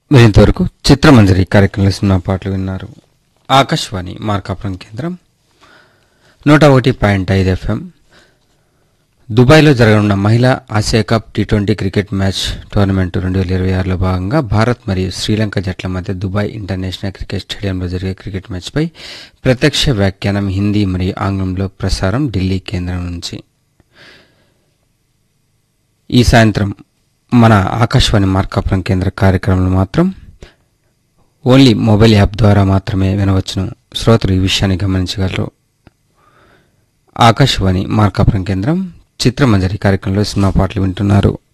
మీరు ఇంతవరకు చిత్రమంజరి కార్యక్రమంలో సినిమా పాటలు విన్నారు ఆకాశవాణి మార్కాపురం కేంద్రం నూట ఒకటి పాయింట్ ఐదు ఎఫ్ఎం దుబాయ్లో జరగనున్న మహిళా Asia cup T twenty cricket match tournament రెండు వేల ఇరవై ఆరులో భాగంగా భారత్ మరియు శ్రీలంక జట్ల మధ్య దుబాయ్ ఇంటర్నేషనల్ క్రికెట్ స్టేడియంలో జరిగే క్రికెట్ మ్యాచ్పై ప్రత్యక్ష వ్యాఖ్యానం హిందీ మరియు ఆంగ్లంలో ప్రసారం ఢిల్లీ కేంద్రం నుంచి ఈ సాయంత్రం మన ఆకాశవాణి మార్కాపురం కేంద్ర కార్యక్రమంలో మాత్రం ఓన్లీ మొబైల్ యాప్ ద్వారా మాత్రమే వినవచ్చును శ్రోతలు ఈ విషయాన్ని గమనించగలరు ఆకాశవాణి మార్కాపురం కేంద్రం చిత్రమంజరి కార్యక్రమంలో సినిమా పాటలు వింటున్నారు